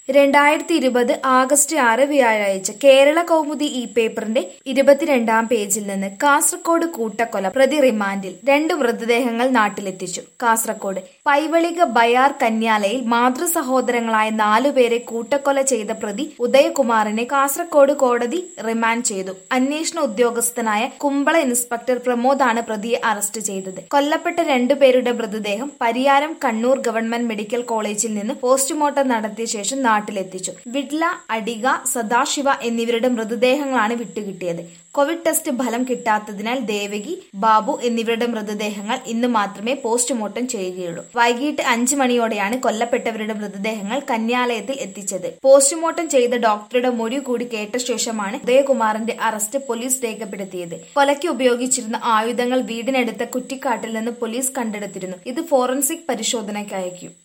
രണ്ടായിരത്തി ഇരുപത് ആഗസ്റ്റ് ആറ് വ്യാഴാഴ്ച കേരള കൗമുദി ഈ പേപ്പറിന്റെ ഇരുപത്തിരണ്ടാം പേജിൽ നിന്ന് കാസർകോട് കൂട്ടക്കൊല പ്രതി റിമാൻഡിൽ രണ്ട് മൃതദേഹങ്ങൾ നാട്ടിലെത്തിച്ചു കാസർകോട് പൈവളിക ബയാർ കന്യാലയിൽ മാതൃ സഹോദരങ്ങളായ നാലുപേരെ കൂട്ടക്കൊല ചെയ്ത പ്രതി ഉദയകുമാറിനെ കാസർകോട് കോടതി റിമാൻഡ് ചെയ്തു അന്വേഷണ ഉദ്യോഗസ്ഥനായ കുമ്പള ഇൻസ്പെക്ടർ പ്രമോദാണ് പ്രതിയെ അറസ്റ്റ് ചെയ്തത് കൊല്ലപ്പെട്ട രണ്ടുപേരുടെ മൃതദേഹം പരിയാരം കണ്ണൂർ ഗവൺമെന്റ് മെഡിക്കൽ കോളേജിൽ നിന്ന് പോസ്റ്റ്മോർട്ടം നടത്തിയ ശേഷം നാട്ടിലെത്തിച്ചു വിഡ്ല അടിക സദാശിവ എന്നിവരുടെ മൃതദേഹങ്ങളാണ് വിട്ടുകിട്ടിയത് കോവിഡ് ടെസ്റ്റ് ഫലം കിട്ടാത്തതിനാൽ ദേവകി ബാബു എന്നിവരുടെ മൃതദേഹങ്ങൾ ഇന്ന് മാത്രമേ പോസ്റ്റ്മോർട്ടം ചെയ്യുകയുള്ളൂ വൈകിട്ട് അഞ്ചു മണിയോടെയാണ് കൊല്ലപ്പെട്ടവരുടെ മൃതദേഹങ്ങൾ കന്യാലയത്തിൽ എത്തിച്ചത് പോസ്റ്റ്മോർട്ടം ചെയ്ത ഡോക്ടറുടെ മൊഴി കൂടി കേട്ട ശേഷമാണ് ഉദയകുമാറിന്റെ അറസ്റ്റ് പോലീസ് രേഖപ്പെടുത്തിയത് കൊലയ്ക്ക് ഉപയോഗിച്ചിരുന്ന ആയുധങ്ങൾ വീടിനടുത്ത കുറ്റിക്കാട്ടിൽ നിന്ന് പോലീസ് കണ്ടെടുത്തിരുന്നു ഇത് ഫോറൻസിക് പരിശോധനയ്ക്ക് അയക്കും